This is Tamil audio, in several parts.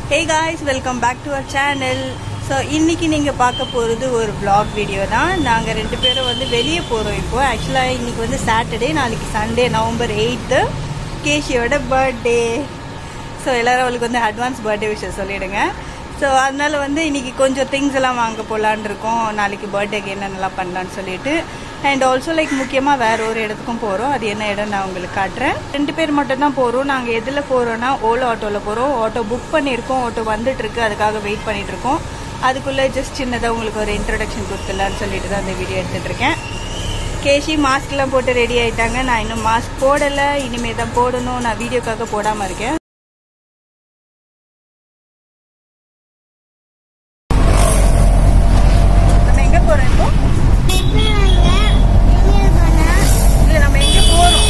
hey guys welcome back to our channel so இன்னைக்கு நீங்கள் பார்க்க போகிறது ஒரு vlog வீடியோ தான் நாங்கள் ரெண்டு பேரும் வந்து வெளியே போகிறோம் இப்போ ஆக்சுவலாக இன்னைக்கு வந்து சாட்டர்டே நாளைக்கு சண்டே நவம்பர் எயித்து கேஷியோட பர்த்டே ஸோ எல்லாரும் அவளுக்கு வந்து அட்வான்ஸ் பர்த்டே விஷயம் சொல்லிடுங்க ஸோ அதனால வந்து இன்னைக்கு கொஞ்சம் திங்ஸ் எல்லாம் வாங்க போகலான் இருக்கோம் நாளைக்கு பர்த்டேக்கு என்னென்னலாம் பண்ணலான்னு சொல்லிட்டு அண்ட் ஆல்சோ லைக் முக்கியமாக வேற ஒரு இடத்துக்கும் போகிறோம் அது என்ன இடம் நான் உங்களுக்கு காட்டுறேன் ரெண்டு பேர் மட்டும் தான் போகிறோம் நாங்கள் எதில் போகிறோன்னா ஓலோ ஆட்டோவில் போகிறோம் ஆட்டோ புக் பண்ணியிருக்கோம் ஆட்டோ வந்துட்டு இருக்கு அதுக்காக வெயிட் பண்ணிட்டு இருக்கோம் அதுக்குள்ளே ஜஸ்ட் சின்னதாக உங்களுக்கு ஒரு இன்ட்ரடக்ஷன் கொடுத்துடலான்னு சொல்லிட்டு தான் அந்த வீடியோ எடுத்துட்டு இருக்கேன் கேஷி மாஸ்க்லாம் போட்டு ரெடி ஆயிட்டாங்க நான் இன்னும் மாஸ்க் போடலை இனிமே தான் போடணும் நான் வீடியோக்காக போடாமல் இருக்கேன் நம்ம எங்கே போகிறோம் இப்போ இல்லை நம்ம எங்கே போகிறோம்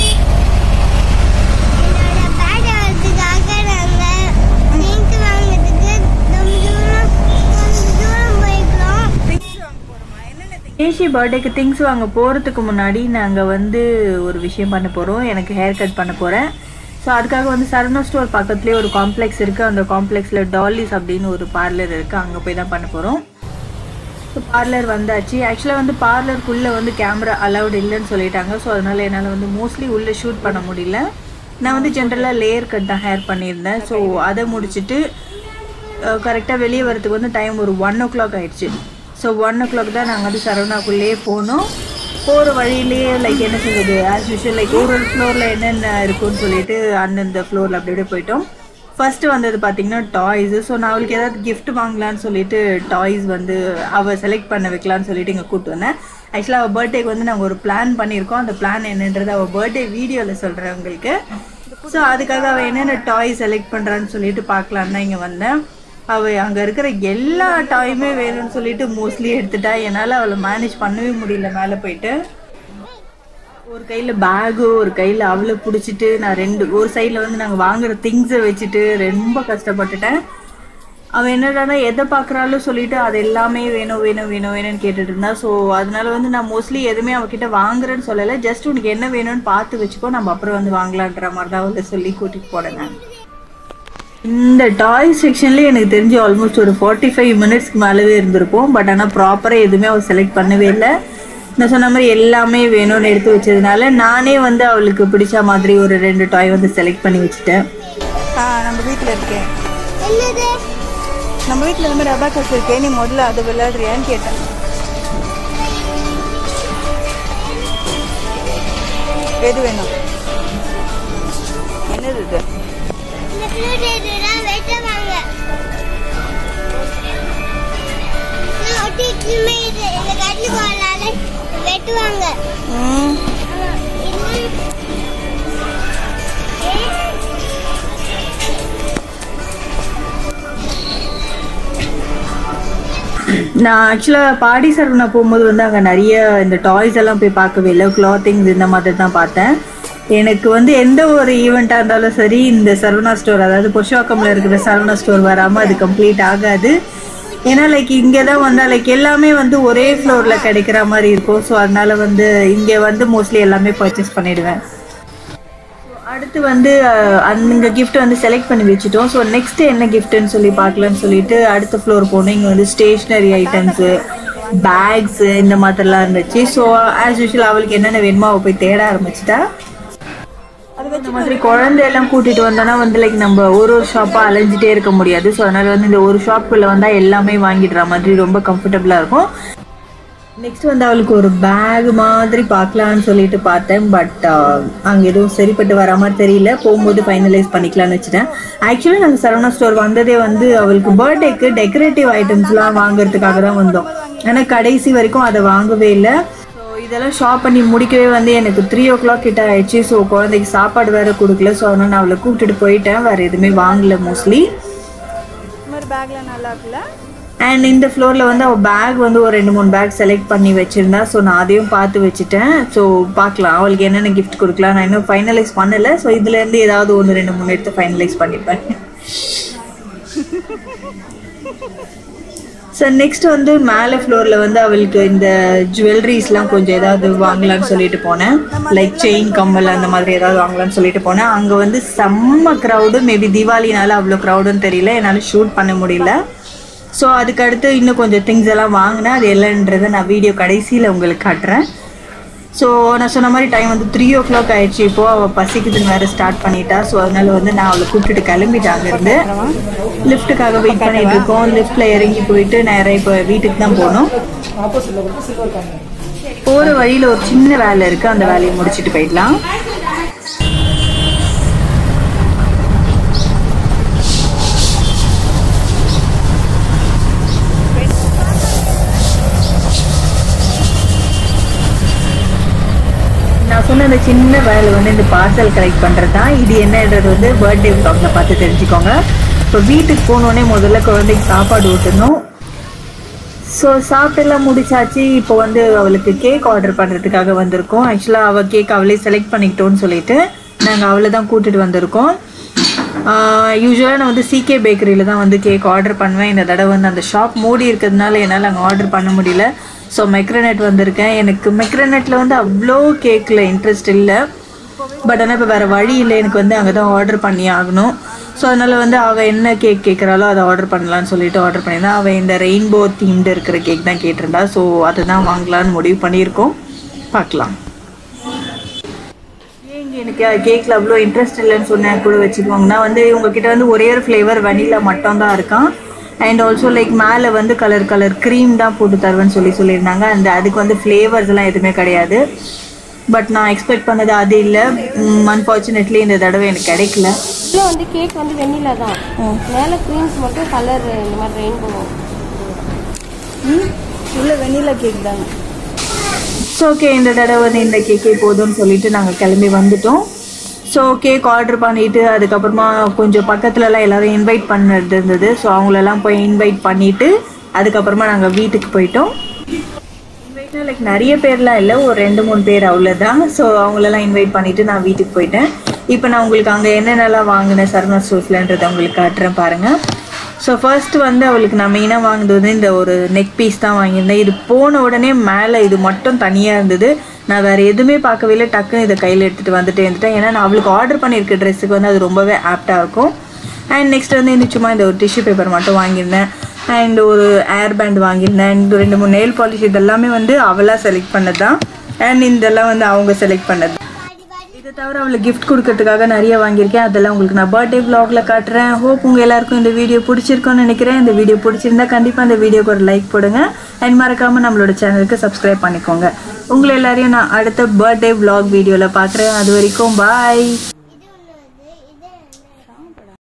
கேஷி பர்த்டேக்கு திங்ஸ் வாங்க போகிறதுக்கு முன்னாடி நாங்கள் வந்து ஒரு விஷயம் பண்ண போகிறோம் எனக்கு ஹேர் கட் பண்ண போகிறேன் ஸோ அதுக்காக வந்து சரணா ஸ்டோர் பக்கத்துலேயே ஒரு காம்ப்ளெக்ஸ் இருக்குது அந்த காம்ப்ளெக்ஸில் டாலிஸ் அப்படின்னு ஒரு பார்லர் இருக்குது அங்கே போய் தான் பண்ண போகிறோம் ஸோ பார்லர் வந்தாச்சு ஆக்சுவலாக வந்து பார்லருக்குள்ளே வந்து கேமரா அலௌட் இல்லைன்னு சொல்லிட்டாங்க ஸோ அதனால் என்னால் வந்து மோஸ்ட்லி உள்ளே ஷூட் பண்ண முடியல நான் வந்து ஜென்ரலாக லேயர் கட் தான் ஹேர் பண்ணியிருந்தேன் ஸோ அதை முடிச்சுட்டு கரெக்டாக வெளியே வரதுக்கு வந்து டைம் ஒரு ஒன் ஓ கிளாக் ஆயிடுச்சு ஸோ ஒன் ஓ கிளாக் தான் நாங்கள் வந்து சரவணாக்குள்ளேயே போனோம் போகிற வழியிலேயே லைக் என்ன சொல்றது ஆஸ் யூஷுவல் லைக் ஒரு ஒரு ஃப்ளோரில் என்னென்ன இருக்குன்னு சொல்லிட்டு அந்தந்த ஃப்ளோரில் அப்படி அப்படியே போயிட்டோம் ஃபர்ஸ்ட் வந்தது பார்த்தீங்கன்னா டாய்ஸ் ஸோ நான் அவளுக்கு ஏதாவது gift வாங்கலான்னு சொல்லிட்டு டாய்ஸ் வந்து அவள் செலக்ட் பண்ண வைக்கலான்னு சொல்லிட்டு இங்கே கூப்பிட்டு வந்தேன் ஆக்சுவலாக அவள் பர்த்டேக்கு வந்து நாங்கள் ஒரு பிளான் பண்ணியிருக்கோம் அந்த பிளான் என்னன்றது அவள் பர்த்டே வீடியோவில் சொல்கிறேன் உங்களுக்கு ஸோ அதுக்காக அவள் என்னென்ன டாய் செலக்ட் பண்ணுறான்னு சொல்லிட்டு பார்க்கலான்னு தான் இங்கே வந்தேன் அவள் அங்கே இருக்கிற எல்லா டாயுமே வேணும்னு சொல்லிட்டு மோஸ்ட்லி எடுத்துட்டா என்னால் அவளை மேனேஜ் பண்ணவே முடியல மேலே போயிட்டு ஒரு கையில் பேகு ஒரு கையில் அவளை பிடிச்சிட்டு நான் ரெண்டு ஒரு சைடில் வந்து நாங்கள் வாங்குற திங்ஸை வச்சுட்டு ரொம்ப கஷ்டப்பட்டுட்டேன் அவன் என்னடானா எதை பார்க்குறாலும் சொல்லிட்டு அது எல்லாமே வேணும் வேணும் வேணும் வேணும்னு கேட்டுட்டு இருந்தா ஸோ அதனால வந்து நான் மோஸ்ட்லி எதுவுமே அவகிட்ட வாங்குறேன்னு சொல்லலை ஜஸ்ட் உனக்கு என்ன வேணும்னு பார்த்து வச்சுக்கோ நம்ம அப்புறம் வந்து வாங்கலான்ற மாதிரி தான் அவளை சொல்லி கூட்டிகிட்டு போனேன் நான் இந்த டாய் செக்ஷன்லேயே எனக்கு தெரிஞ்சு ஆல்மோஸ்ட் ஒரு ஃபார்ட்டி ஃபைவ் மினிட்ஸ்க்கு மேலவே இருந்திருப்போம் பட் ஆனால் ப்ராப்பராக எதுவுமே அவள் செலக்ட் பண்ணவே இல்லை நான் சொன்ன மாதிரி எல்லாமே வேணும்னு எடுத்து வச்சதுனால நானே வந்து அவளுக்கு பிடிச்ச மாதிரி ஒரு ரெண்டு டாய் வந்து செலக்ட் பண்ணி வச்சுட்டேன் ஆ நம்ம வீட்டில் இருக்கேன் நம்ம வீட்டில் இந்த மாதிரி அபாக்கஸ் இருக்கேன் நீ முதல்ல அது விளையாடுறியான்னு கேட்டேன் எது வேணும் என்னது இது வெட்டுவாங்க ம் நான் ஆக்சுவலாக பாடி சரவணா போகும்போது வந்து அங்கே நிறைய இந்த டாய்ஸ் எல்லாம் போய் பார்க்கவே இல்லை கிளாத்திங்ஸ் இந்த மாதிரி தான் பார்த்தேன் எனக்கு வந்து எந்த ஒரு ஈவெண்ட்டாக இருந்தாலும் சரி இந்த சரவணா ஸ்டோர் அதாவது பொஷுவாக்கமில் இருக்கிற சரவணா ஸ்டோர் வராமல் அது கம்ப்ளீட் ஆகாது ஏன்னா லைக் இங்கே தான் வந்தால் லைக் எல்லாமே வந்து ஒரே ஃப்ளோரில் கிடைக்கிற மாதிரி இருக்கும் ஸோ அதனால வந்து இங்கே வந்து மோஸ்ட்லி எல்லாமே பர்ச்சேஸ் பண்ணிடுவேன் அடுத்து வந்து அஹ், அந்த கிஃப்ட் வந்து செலக்ட் பண்ணி வச்சுட்டோம் ஸோ நெக்ஸ்ட் என்ன கிஃப்ட்னு சொல்லி பார்க்கலாம்னு சொல்லிட்டு அடுத்த ஃப்ளோர் போனோம் இங்கே வந்து ஸ்டேஷ்னரி ஐட்டம்ஸு பேக்ஸு இந்த மாதிரிலாம் இருந்துச்சு ஸோ ஆஸ் யூஷுவல் அவளுக்கு என்னென்ன வேணுமோ அவள் போய் தேட ஆரம்பிச்சிட்டா இந்த மாதிரி குழந்தையெல்லாம் கூட்டிட்டு வந்தோம்னா வந்து லைக் நம்ம ஒரு ஒரு ஷாப்பா அலைஞ்சிட்டே இருக்க முடியாது ஸோ அதனால வந்து இந்த ஒரு ஷாப்புக்குள்ள வந்தா எல்லாமே வாங்கிடுற மாதிரி ரொம்ப கம்ஃபர்டபுளா இருக்கும் நெக்ஸ்ட் வந்து அவளுக்கு ஒரு பேக் மாதிரி பார்க்கலான்னு சொல்லிட்டு பார்த்தேன் பட் அங்கே எதுவும் சரிப்பட்டு வர மாதிரி தெரியல போகும்போது ஃபைனலைஸ் பண்ணிக்கலாம்னு வச்சுட்டேன் ஆக்சுவலி நாங்கள் சரவணா ஸ்டோர் வந்ததே வந்து அவளுக்கு பர்த்டேக்கு டெக்கரேட்டிவ் ஐட்டம்ஸ்லாம் வாங்குறதுக்காக தான் வந்தோம் ஆனால் கடைசி வரைக்கும் அதை வாங்கவே இல்லை ஸோ இதெல்லாம் ஷாப் பண்ணி முடிக்கவே வந்து எனக்கு த்ரீ ஓ கிளாக் கிட்ட ஆயிடுச்சு ஸோ குழந்தைக்கு சாப்பாடு வேற கொடுக்கல ஸோ அதனால் நான் அவளை கூப்பிட்டுட்டு போயிட்டேன் வேற எதுவுமே வாங்கல மோஸ்ட்லி மாதிரி பேக்ல நல்லா இருக்குல்ல அண்ட் இந்த ஃப்ளோரில் வந்து அவள் பேக் வந்து ஒரு ரெண்டு மூணு பேக் செலக்ட் பண்ணி வச்சுருந்தா ஸோ நான் அதையும் பார்த்து வச்சுட்டேன் ஸோ பார்க்கலாம் அவளுக்கு என்னென்ன கிஃப்ட் கொடுக்கலாம் நான் இன்னும் ஃபைனலைஸ் பண்ணலை ஸோ இதுலேருந்து ஏதாவது ஒன்று ரெண்டு மூணு எடுத்து ஃபைனலைஸ் பண்ணிப்பேன் ஸோ நெக்ஸ்ட் வந்து மேலே ஃப்ளோரில் வந்து அவளுக்கு இந்த ஜுவல்லரிஸ்லாம் கொஞ்சம் ஏதாவது வாங்கலாம்னு சொல்லிட்டு போனேன் லைக் செயின் கம்மல் அந்த மாதிரி ஏதாவது வாங்கலாம்னு சொல்லிட்டு போனேன் அங்கே வந்து செம்ம க்ரௌடு மேபி தீபாவளினால அவ்வளோ க்ரௌடுன்னு தெரியல என்னால் ஷூட் பண்ண முடியல ஸோ அதுக்கு அடுத்து இன்னும் கொஞ்சம் திங்ஸ் எல்லாம் வாங்கினேன் அது என்னன்றதை நான் வீடியோ கடைசியில் உங்களுக்கு காட்டுறேன் ஸோ நான் சொன்ன மாதிரி டைம் வந்து த்ரீ ஓ கிளாக் ஆயிடுச்சு இப்போ அவள் பசிக்குதுன்னு வேறு ஸ்டார்ட் பண்ணிட்டா ஸோ அதனால வந்து நான் அவளை கூப்பிட்டுட்டு கிளம்பிட்டேன் அங்கேருந்து லிஃப்ட்டுக்காக வெயிட் பண்ணிட்டு இருக்கோம் லிஃப்ட்டில் இறங்கி போயிட்டு நேராக இப்போ வீட்டுக்கு தான் போகணும் போகிற வழியில் ஒரு சின்ன வேலை இருக்குது அந்த வேலையை முடிச்சுட்டு போயிடலாம் நான் சொன்ன அந்த சின்ன வேலை வந்து இந்த பார்சல் கலெக்ட் பண்ணுறது தான் இது என்னன்றது வந்து பர்த்டே vlogல பார்த்து தெரிஞ்சுக்கோங்க இப்போ வீட்டுக்கு போனோடனே முதல்ல குழந்தைக்கு சாப்பாடு ஊட்டணும் ஸோ சாப்பிட்டெல்லாம் முடிச்சாச்சு இப்போ வந்து அவளுக்கு கேக் ஆர்டர் பண்ணுறதுக்காக வந்திருக்கோம் ஆக்சுவலாக அவள் கேக் அவளே செலக்ட் பண்ணிக்கிட்டோன்னு சொல்லிட்டு நாங்கள் அவளை தான் கூட்டிட்டு வந்திருக்கோம் யூஸ்வலாக நான் வந்து சிகே பேக்கரியில் தான் வந்து கேக் ஆர்டர் பண்ணுவேன் இந்த தடவை வந்து அந்த ஷாப் மூடி இருக்கிறதுனால என்னால் அங்கே ஆர்டர் பண்ண முடியல ஸோ மெக்ரனெட் வந்திருக்கேன் எனக்கு மெக்ரனெட்டில் வந்து அவ்வளோ கேக்கில் இன்ட்ரெஸ்ட் இல்லை பட் ஆனால் இப்போ வேறு வழி இல்லை எனக்கு வந்து அங்கே தான் ஆர்டர் பண்ணி ஆகணும் ஸோ அதனால் வந்து அவள் என்ன கேக் கேட்குறாளோ அதை ஆர்டர் பண்ணலான்னு சொல்லிட்டு ஆர்டர் பண்ணியிருந்தா அவள் இந்த ரெயின்போ தீம்டு இருக்கிற கேக் தான் கேட்டிருந்தா ஸோ அதை தான் வாங்கலான்னு முடிவு பண்ணியிருக்கோம் பார்க்கலாம் ஏங்க எனக்கு கேக்கில் அவ்வளோ இன்ட்ரெஸ்ட் இல்லைன்னு சொன்னேன் கூட வச்சுக்குவாங்கன்னா வந்து உங்ககிட்ட வந்து ஒரே ஒரு ஃப்ளேவர் வனிலா மட்டும் தான் இருக்கான் அண்ட் ஆல்சோ லைக் மேலே வந்து கலர் கலர் க்ரீம் தான் போட்டு தருவேன்னு சொல்லி சொல்லியிருந்தாங்க அந்த அதுக்கு வந்து ஃப்ளேவர்ஸ் எல்லாம் எதுவுமே கிடையாது பட் நான் எக்ஸ்பெக்ட் பண்ணது அது இல்லை அன்ஃபார்ச்சுனேட்லி இந்த தடவை எனக்கு கிடைக்கல உள்ள வந்து கேக் வந்து வெண்ணிலா தான் மேல க்ரீம்ஸ் மட்டும் கலர் இந்த மாதிரி ரெயின்போ உள்ள வெண்ணிலா கேக் தாங்க ஸோ ஓகே இந்த தடவை வந்து இந்த கேக்கே போதும்னு சொல்லிட்டு நாங்கள் கிளம்பி வந்துட்டோம் ஸோ கேக் ஆர்டர் பண்ணிட்டு அதுக்கப்புறமா கொஞ்சம் பக்கத்துலலாம் எல்லாரும் இன்வைட் பண்ணது இருந்தது ஸோ அவங்களெல்லாம் போய் இன்வைட் பண்ணிட்டு அதுக்கப்புறமா நாங்கள் வீட்டுக்கு போயிட்டோம் இன்வைட்னா லைக் நிறைய பேர்லாம் இல்லை ஒரு ரெண்டு மூணு பேர் அவ்வளோதான் ஸோ அவங்களெல்லாம் இன்வைட் பண்ணிட்டு நான் வீட்டுக்கு போயிட்டேன் இப்போ நான் உங்களுக்கு அங்கே என்னென்னலாம் வாங்கினேன் சரவணா ஸ்டோர்ஸ்லன்றதை உங்களுக்கு காட்டுறேன் பாருங்கள் ஸோ ஃபர்ஸ்ட் வந்து அவளுக்கு நான் மெயினாக வாங்கினது வந்து இந்த ஒரு நெக் பீஸ் தான் வாங்கியிருந்தேன் இது போன உடனே மேலே இது மட்டும் தனியாக இருந்தது நான் வேறு எதுவுமே பார்க்கவே இல்லை டக்குன்னு இதை கையில் எடுத்துகிட்டு வந்துட்டே இருந்துட்டேன் ஏன்னா நான் அவளுக்கு ஆர்டர் பண்ணியிருக்க ட்ரெஸ்ஸுக்கு வந்து அது ரொம்பவே ஆப்டாக இருக்கும் அண்ட் நெக்ஸ்ட் வந்து இந்த சும்மா இந்த ஒரு டிஷ்யூ பேப்பர் மட்டும் வாங்கியிருந்தேன் அண்ட் ஒரு ஏர் பேண்ட் வாங்கியிருந்தேன் அண்ட் ரெண்டு மூணு நெயில் பாலிஷ் இதெல்லாமே வந்து அவளாக செலக்ட் பண்ணது தான் அண்ட் இதெல்லாம் வந்து அவங்க செலக்ட் பண்ணது இதை தவிர அவளுக்கு கிஃப்ட் கொடுக்கறதுக்காக நிறைய வாங்கியிருக்கேன் அதெல்லாம் உங்களுக்கு நான் பர்த்டே vlogல காட்டுறேன் ஹோப் உங்கள் எல்லாருக்கும் இந்த வீடியோ பிடிச்சிருக்கும்னு நினைக்கிறேன் இந்த வீடியோ பிடிச்சிருந்தா கண்டிப்பாக இந்த வீடியோக்கு ஒரு லைக் போடுங்க அண்ட் மறக்காமல் நம்மளோட சேனலுக்கு சப்ஸ்கிரைப் பண்ணிக்கோங்க உங்களை எல்லாரையும் நான் அடுத்த பர்த்டே vlog வீடியோவில் பார்க்குறேன் அது வரைக்கும் பாய்